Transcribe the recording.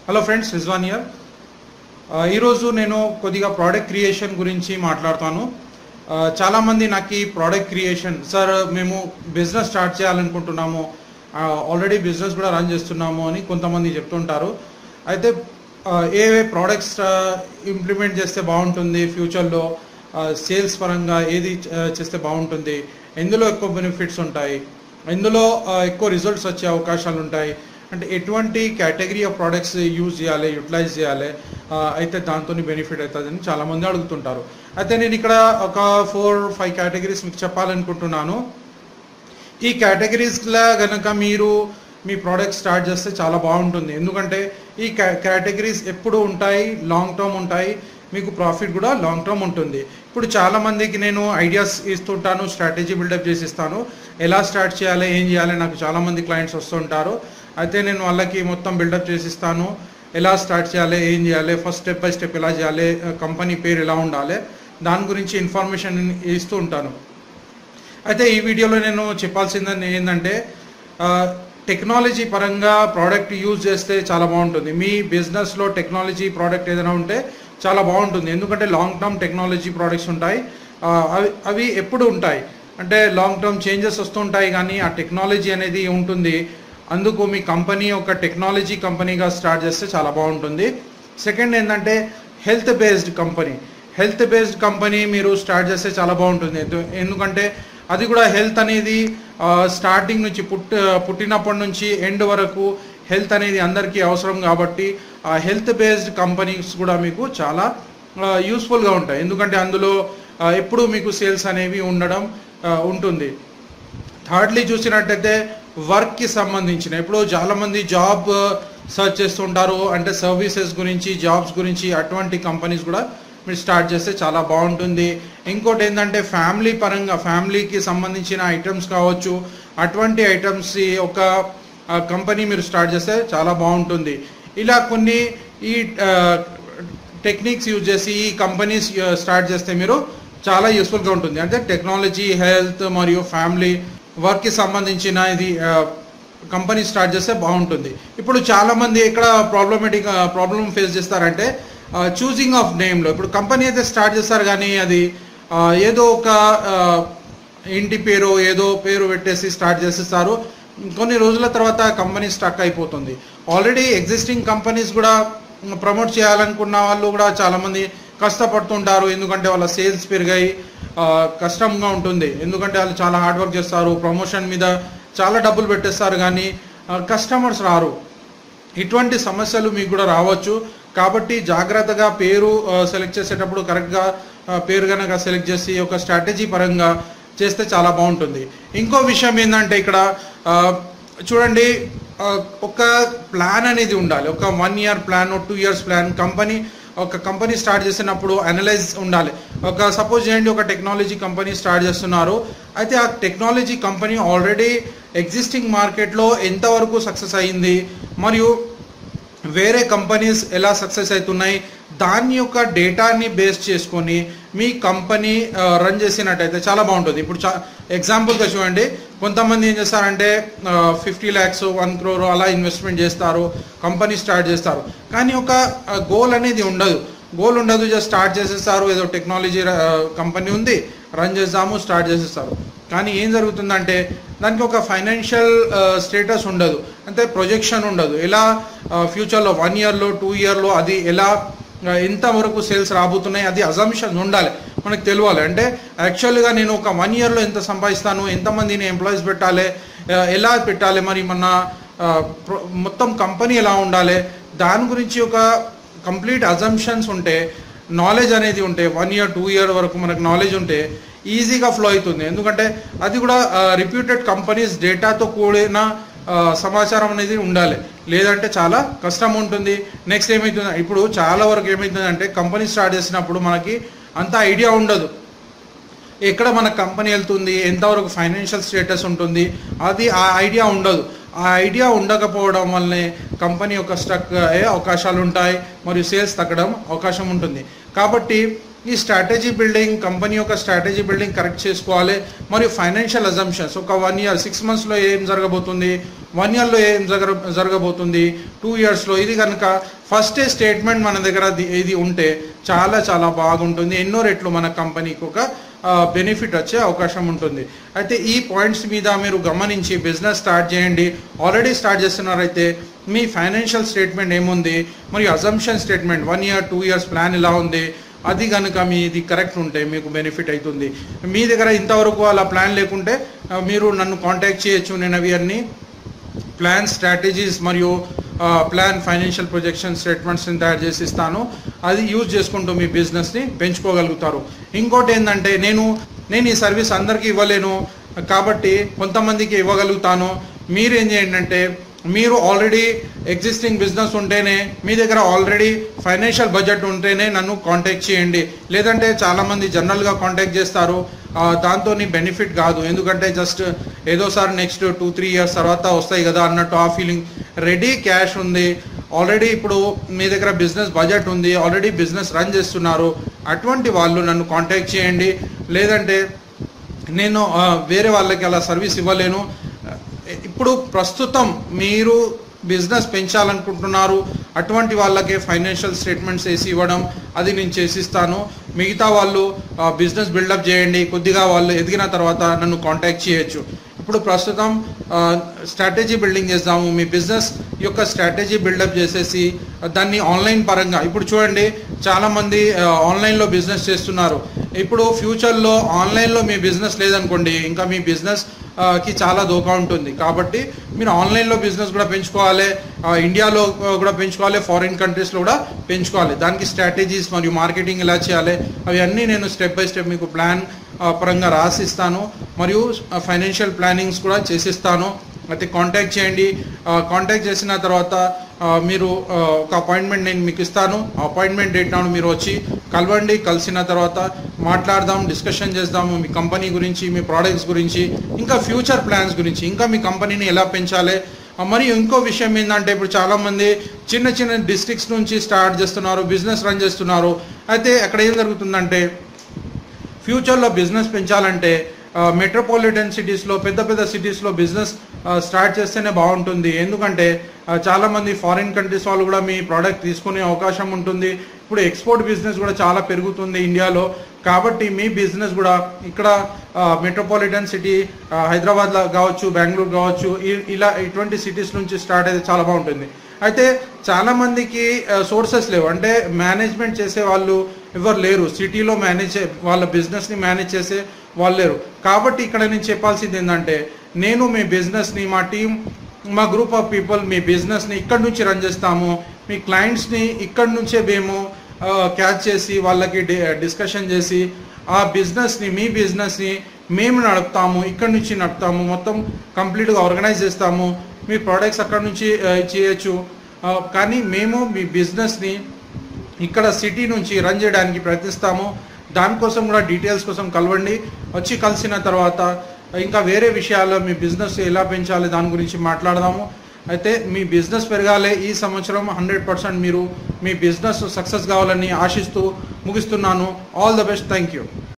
hello friends Rizwan year ఈరోజు నేను కొద్దిగా ప్రోడక్ట్ క్రియేషన్ గురించి మాట్లాడతాను ఆ, చాలామంది నాకు ఈ ప్రోడక్ట్ క్రియేషన్ సార్ మేము బిజినెస్ స్టార్ట్ చేయాలనుకుంటున్నాము ఆల్రెడీ బిజినెస్ కూడా రన్ చేస్తున్నాము అని కొంతమంది చెప్తుంటారు అయితే ఆ, ఏ ఏ ప్రోడక్ట్స్ ఇంప్లిమెంట్ చేస్తే బాగుంటుంది ఫ్యూచర్లో సేల్స్ పరంగా ఏది ఆ, చేస్తే బాగుంటుంది ఎందులో ఎక్కువ బెనిఫిట్స్ ఉంటాయి ఎందులో ఆ, ఎక్కువ రిజల్ట్స్ వచ్చే అవకాశాలు ఉంటాయి అంటే ఎటువంటి కేటగిరీ ఆఫ్ ప్రోడక్ట్స్ యూజ్ చేయాలి యూటిలైజ్ చేయాలి ఆ, అయితే దాంతో బెనిఫిట్ అవుతుందని చాలామంది అడుగుతుంటారు అయితే నేను ఇక్కడ ఒక ఫోర్ ఫైవ్ కేటగిరీస్ మీకు చెప్పాలనుకుంటున్నాను ఈ కేటగిరీస్లో గనక మీరు మీ ప్రోడక్ట్ స్టార్ట్ చేస్తే చాలా బాగుంటుంది ఎందుకంటే ఈ కేటగిరీస్ ఎప్పుడు ఉంటాయి లాంగ్ టర్మ్ ఉంటాయి మీకు ప్రాఫిట్ కూడా లాంగ్ టర్మ్ ఉంటుంది ఇప్పుడు చాలా మందికి నేను ఐడియాస్ ఇస్తుంటాను స్ట్రాటజీ బిల్డప్ చేసి ఇస్తాను ఎలా స్టార్ట్ చేయాలి ఏం చేయాలి నాకు చాలా మంది క్లయింట్స్ వస్తుంటారు అయితే నేను వాళ్ళకి మొత్తం బిల్డప్ చేసి ఇస్తాను ఎలా స్టార్ట్ చేయాలి ఏం చేయాలి ఫస్ట్ స్టెప్ బై స్టెప్ ఎలా చేయాలి కంపెనీ పేరు ఎలా ఉండాలి దాని గురించి ఇన్ఫర్మేషన్ ఇస్తూ ఉంటాను అయితే ఈ వీడియోలో నేను చెప్పాల్సింది ఏంటంటే ఆ, టెక్నాలజీ పరంగా ప్రోడక్ట్ యూజ్ చేస్తే చాలా బాగుంటుంది మీ బిజినెస్లో టెక్నాలజీ ప్రోడక్ట్ ఏదైనా ఉంటే చాలా బాగుంటుంది ఎందుకంటే లాంగ్ టర్మ్ టెక్నాలజీ ప్రోడక్ట్స్ ఉంటాయి ఆ, అవి అవి ఎప్పుడు ఉంటాయి అంటే లాంగ్ టర్మ్ చేంజెస్ వస్తుంటాయి కానీ ఆ టెక్నాలజీ అనేది ఉంటుంది అందుకు మీ కంపెనీ ఒక టెక్నాలజీ కంపెనీగా స్టార్ట్ చేస్తే చాలా బాగుంటుంది సెకండ్ ఏంటంటే health based company health based company మీరు స్టార్ట్ చేస్తే చాలా బాగుంటుంది ఎందు- ఎందుకంటే అది కూడా హెల్త్ అనేది స్టార్టింగ్ నుంచి పుట్ పుట్టినప్పటి నుంచి ఎండ్ వరకు హెల్త్ అనేది అందరికీ అవసరం కాబట్టి ఆ హెల్త్ బేస్డ్ కంపెనీస్ కూడా మీకు చాలా యూస్ఫుల్గా ఉంటాయి ఎందుకంటే అందులో ఆ, ఎప్పుడూ మీకు సేల్స్ అనేవి ఉండడం ఆ, ఉంటుంది థర్డ్లీ చూసినట్టయితే వర్క్కి సంబంధించిన ఇప్పుడు చాలామంది జాబ్ సర్చ్ చేస్తుంటారు అంటే సర్వీసెస్ గురించి జాబ్స్ గురించి అటువంటి కంపెనీస్ కూడా మీరు స్టార్ట్ చేస్తే చాలా బాగుంటుంది ఇంకోటి ఏంటంటే ఫ్యామిలీ పరంగా ఫ్యామిలీకి సంబంధించిన ఐటమ్స్ కావచ్చు అటువంటి ఐటమ్స్ ఒక కంపెనీ మీరు స్టార్ట్ చేస్తే చాలా బాగుంటుంది ఇలా కొన్ని ఈ టెక్నిక్స్ యూజ్ చేసి ఈ కంపెనీస్ స్టార్ట్ చేస్తే మీరు చాలా యూస్ఫుల్గా ఉంటుంది అంటే టెక్నాలజీ హెల్త్ మరియు ఫ్యామిలీ వర్క్కి సంబంధించిన ఇది కంపెనీ స్టార్ట్ చేస్తే బాగుంటుంది ఇప్పుడు చాలామంది ఎక్కడ ప్రాబ్లమేటిక్ ప్రాబ్లమ్ ఫేస్ చేస్తారంటే చూసింగ్ ఆఫ్ నేమ్లో ఇప్పుడు కంపెనీ అయితే స్టార్ట్ చేస్తారు కానీ అది ఆ, ఏదో ఒక ఆ, ఇంటి పేరు ఏదో పేరు పెట్టేసి స్టార్ట్ చేసేస్తారు కొన్ని రోజుల తర్వాత కంపెనీ స్టక్ అయిపోతుంది ఆల్రెడీ ఎగ్జిస్టింగ్ కంపెనీస్ కూడా ప్రమోట్ చేయాలనుకున్న వాళ్ళు కూడా చాలామంది కష్టపడుతుంటారు ఎందుకంటే వాళ్ళ సేల్స్ పెరిగాయి ఆ, కష్టంగా ఉంటుంది ఎందుకంటే వాళ్ళు చాలా హార్డ్ వర్క్ చేస్తారు ప్రమోషన్ మీద చాలా డబ్బులు పెట్టేస్తారు కానీ కస్టమర్స్ రారు ఇటువంటి సమస్యలు మీకు కూడా రావచ్చు కాబట్టి జాగ్రత్తగా పేరు సెలెక్ట్ చేసేటప్పుడు కరెక్ట్గా పేరు కనుక సెలెక్ట్ చేసి ఒక స్ట్రాటజీ పరంగా చేస్తే చాలా బాగుంటుంది ఇంకో విషయం ఏంటంటే ఇక్కడ ఆ, చూడండి ఆ, ఒక ప్లాన్ అనేది ఉండాలి ఒక one year plan two years plan company ఒక కంపెనీ స్టార్ట్ చేసినప్పుడు అనలైజ్ ఉండాలి ఒక సపోజ్ చేయండి ఒక టెక్నాలజీ కంపెనీ స్టార్ట్ చేస్తున్నారు అయితే ఆ టెక్నాలజీ కంపెనీ ఆల్రెడీ ఎగ్జిస్టింగ్ మార్కెట్లో ఎంతవరకు సక్సెస్ అయ్యింది మరియు వేరే కంపెనీస్ ఎలా సక్సెస్ అవుతున్నాయి దాని యొక్క డేటాని బేస్ చేసుకొని మీ కంపెనీ రన్ చేసినట్టయితే చాలా బాగుంటుంది ఇప్పుడు చా ఎగ్జాంపుల్గా చూడండి కొంతమంది ఏం చేస్తారంటే ఫిఫ్టీ ల్యాక్స్ వన్ క్రోర్ అలా ఇన్వెస్ట్మెంట్ చేస్తారు కంపెనీ స్టార్ట్ చేస్తారు కానీ ఒక గోల్ అనేది ఉండదు గోల్ ఉండదు జస్ట్ స్టార్ట్ చేసేస్తారు ఏదో టెక్నాలజీ కంపెనీ ఉంది రన్ చేద్దాము స్టార్ట్ చేసేస్తారు కానీ ఏం జరుగుతుందంటే దానికి ఒక ఫైనాన్షియల్ స్టేటస్ ఉండదు అంటే ప్రొజెక్షన్ ఉండదు ఎలా ఫ్యూచర్లో వన్ ఇయర్లో టూ ఇయర్లో అది ఎలా ఆ, ఎంతవరకు సేల్స్ రాబోతున్నాయి అది అజంప్షన్ ఉండాలి మనకు తెలియాలి అంటే యాక్చువల్గా నేను ఒక వన్ ఇయర్లో ఎంత సంపాదిస్తాను ఎంతమందిని ఎంప్లాయీస్ పెట్టాలి ఆ, ఎలా పెట్టాలి మరి మన ఆ, ప్రొ- మొత్తం కంపెనీ ఎలా ఉండాలి దాని గురించి ఒక కంప్లీట్ అజంప్షన్స్ ఉంటే నాలెడ్జ్ అనేది ఉంటే వన్ ఇయర్ టూ ఇయర్ వరకు మనకు నాలెడ్జ్ ఉంటే ఈజీగా ఫ్లో అవుతుంది ఎందుకంటే అది కూడా రిప్యూటెడ్ కంపెనీస్ డేటాతో కూడిన ఆ, సమాచారం అనేది ఉండాలి లేదంటే చాలా కష్టం ఉంటుంది నెక్స్ట్ ఏమవుతుంది ఇప్పుడు చాలా వరకు ఏమవుతుంది అంటే కంపెనీ స్టార్ట్ చేసినప్పుడు మనకి అంత ఐడియా ఉండదు ఎక్కడ మన కంపెనీ వెళ్తుంది ఎంతవరకు ఫైనాన్షియల్ స్టేటస్ ఉంటుంది అది ఆ ఐడియా ఉండదు ఆ ఐడియా ఉండకపోవడం వల్లనే కంపెనీ యొక్క స్టక్ అయ్యే అవకాశాలు ఉంటాయి మరియు సేల్స్ తగ్గడం అవకాశం ఉంటుంది కాబట్టి ఈ స్ట్రాటజీ బిల్డింగ్ కంపెనీ యొక్క స్ట్రాటజీ బిల్డింగ్ కరెక్ట్ చేసుకోవాలి మరియు ఫైనాన్షియల్ అజంప్షన్స్ ఒక వన్ ఇయర్ సిక్స్ మంత్స్లో ఏం జరగబోతుంది వన్ ఇయర్లో ఏం జరగ జరగబోతుంది టూ ఇయర్స్లో ఇది కనుక ఫస్ట్ స్టేట్మెంట్ మన దగ్గర ది- ఇది ఉంటే చాలా చాలా బాగుంటుంది ఎన్నో రెట్లు మన కంపెనీకి ఒక బెనిఫిట్ వచ్చే అవకాశం ఉంటుంది అయితే ఈ పాయింట్స్ మీద మీరు గమనించి బిజినెస్ స్టార్ట్ చేయండి ఆల్రెడీ స్టార్ట్ చేస్తున్నారైతే మీ ఫైనాన్షియల్ స్టేట్మెంట్ ఏముంది మరియు assumption statement one year two years plan ఎలా ఉంది అది కనుక మీ ఇది కరెక్ట్ ఉంటే మీకు బెనిఫిట్ అవుతుంది మీ దగ్గర ఇంతవరకు అలా ప్లాన్ లేకుంటే ఆ, మీరు నన్ను కాంటాక్ట్ చేయొచ్చు నేను అవి అన్నీ ప్లాన్ స్ట్రాటజీస్ మరియు ప్లాన్ ఫైనాన్షియల్ ప్రొజెక్షన్ స్టేట్మెంట్స్ని తయారు చేసి ఇస్తాను అది యూజ్ చేసుకుంటూ మీ బిజినెస్ని పెంచుకోగలుగుతారు ఇంకోటి ఏంటంటే నేను నేను ఈ సర్వీస్ అందరికీ ఇవ్వలేను కాబట్టి కొంతమందికి ఇవ్వగలుగుతాను మీరు ఏం చేయండి అంటే మీరు ఆల్రెడీ ఎగ్జిస్టింగ్ బిజినెస్ ఉంటేనే మీ దగ్గర ఆల్రెడీ ఫైనాన్షియల్ బడ్జెట్ ఉంటేనే నన్ను కాంటాక్ట్ చేయండి లేదంటే చాలామంది జనరల్గా కాంటాక్ట్ చేస్తారు ఆ, దాంతో నీ బెనిఫిట్ కాదు ఎందుకంటే జస్ట్ ఏదో sir next two three years తర్వాత వస్తాయి కదా అన్నట్టు ఆ ఫీలింగ్ రెడీ క్యాష్ ఉంది ఆల్రెడీ ఇప్పుడు మీ దగ్గర బిజినెస్ బడ్జెట్ ఉంది ఆల్రెడీ బిజినెస్ రన్ చేస్తున్నారు అటువంటి వాళ్ళు నన్ను కాంటాక్ట్ చేయండి లేదంటే నేను ఆ, వేరే వాళ్ళకి అలా సర్వీస్ ఇవ్వలేను ఇప్పుడు ప్రస్తుతం మీరు బిజినెస్ పెంచాలనుకుంటున్నారు అటువంటి వాళ్ళకే ఫైనాన్షియల్ స్టేట్మెంట్స్ వేసి ఇవ్వడం అది నేను చేసిస్తాను మిగతా వాళ్ళు బిజినెస్ బిల్డప్ చేయండి కొద్దిగా వాళ్ళు ఎదిగిన తర్వాత నన్ను కాంటాక్ట్ చేయొచ్చు ఇప్పుడు ప్రస్తుతం స్ట్రాటజీ బిల్డింగ్ చేద్దాము మీ బిజినెస్ యొక్క స్ట్రాటజీ బిల్డప్ చేసేసి ఆ, దాన్ని ఆన్లైన్ పరంగా ఇప్పుడు చూడండి చాలామంది ఆన్లైన్లో బిజినెస్ చేస్తున్నారు ఇప్పుడు ఫ్యూచర్లో ఆన్లైన్లో మీ బిజినెస్ లేదనుకోండి ఇంకా మీ బిజినెస్ ఆ, కి చాలా దోకా ఉంటుంది కాబట్టి మీరు ఆన్లైన్లో బిజినెస్ కూడా పెంచుకోవాలి ఆ, ఇండియాలో కూడా పెంచుకోవాలి ఫారిన్ కంట్రీస్లో కూడా పెంచుకోవాలి దానికి స్ట్రాటజీస్ మరియు మార్కెటింగ్ ఎలా చేయాలి అవి అన్నీ నేను స్టెప్ బై స్టెప్ మీకు ప్లాన్ ఆ, పరంగా రాసిస్తాను మరియు ఫైనాన్షియల్ ప్లానింగ్స్ కూడా చేసిస్తాను అయితే కాంటాక్ట్ చేయండి కాంటాక్ట్ చేసిన తర్వాత ఆ, మీరు ఆ, ఒక అపాయింట్మెంట్ నేను మీకు ఇస్తాను అపాయింట్మెంట్ డేట్ నాడు మీరు వచ్చి కలవండి కలిసిన తర్వాత మాట్లాడదాం డిస్కషన్ చేద్దాము మీ కంపెనీ గురించి మీ ప్రోడక్ట్స్ గురించి ఇంకా ఫ్యూచర్ ప్లాన్స్ గురించి ఇంకా మీ కంపెనీని ఎలా పెంచాలి ఆ, మరియు ఇంకో విషయం ఏంటంటే ఇప్పుడు చాలామంది చిన్న చిన్న డిస్ట్రిక్ట్స్ నుంచి స్టార్ట్ చేస్తున్నారు బిజినెస్ రన్ చేస్తున్నారు అయితే అక్కడ ఏం జరుగుతుందంటే ఫ్యూచర్లో బిజినెస్ పెంచాలంటే మెట్రోపాలిటన్ సిటీస్లో పెద్ద పెద్ద సిటీస్లో బిజినెస్ స్టార్ట్ చేస్తేనే బాగుంటుంది ఎందుకంటే ఆ, చాలామంది ఫారిన్ కంట్రీస్ వాళ్ళు కూడా మీ ప్రోడక్ట్ తీసుకునే అవకాశం ఉంటుంది ఇప్పుడు ఎక్స్పోర్ట్ బిజినెస్ కూడా చాలా పెరుగుతుంది ఇండియాలో కాబట్టి మీ బిజినెస్ కూడా ఇక్కడ మెట్రోపాలిటన్ సిటీ హైదరాబాద్లో కావచ్చు బెంగళూరు కావచ్చు ఈ- ఇలా ఇటువంటి సిటీస్ నుంచి స్టార్ట్ అయితే చాలా బాగుంటుంది అయితే చాలా మందికి సోర్సెస్ లేవు అంటే మేనేజ్మెంట్ చేసే వాళ్ళు ఎవరు లేరు సిటీలో మేనేజ్ వాళ్ళ బిజినెస్ని మేనేజ్ చేసే వాళ్ళు లేరు కాబట్టి ఇక్కడ నేను చెప్పాల్సింది ఏంటంటే నేను మీ బిజినెస్ని మా టీం మా గ్రూప్ ఆఫ్ పీపుల్ మీ బిజినెస్ని ఇక్కడ నుంచి రన్ చేస్తాము మీ క్లయింట్స్ని ఇక్కడ నుంచే మేము క్యాచ్ చేసి వాళ్ళకి డిస్కషన్ చేసి ఆ బిజినెస్ని మీ బిజినెస్ని మేము నడుపుతాము ఇక్కడ నుంచి నడుపుతాము మొత్తం కంప్లీట్గా ఆర్గనైజ్ చేస్తాము మీ ప్రోడక్ట్స్ అక్కడ నుంచి ఆ, చేయొచ్చు ఆ, కానీ మేము మీ బిజినెస్ని ఇక్కడ సిటీ నుంచి రన్ చేయడానికి ప్రయత్నిస్తాము దానికోసం కూడా డీటెయిల్స్ కోసం కలవండి వచ్చి కలిసిన తర్వాత ఇంకా వేరే విషయాల్లో మీ బిజినెస్ ఎలా పెంచాలి దాని గురించి మాట్లాడదాము అయితే మీ బిజినెస్ పెరగాలి ఈ సంవత్సరం హండ్రెడ్ పర్సెంట్ మీరు మీ బిజినెస్ సక్సెస్ కావాలని ఆశిస్తూ ముగిస్తున్నాను all the best thank you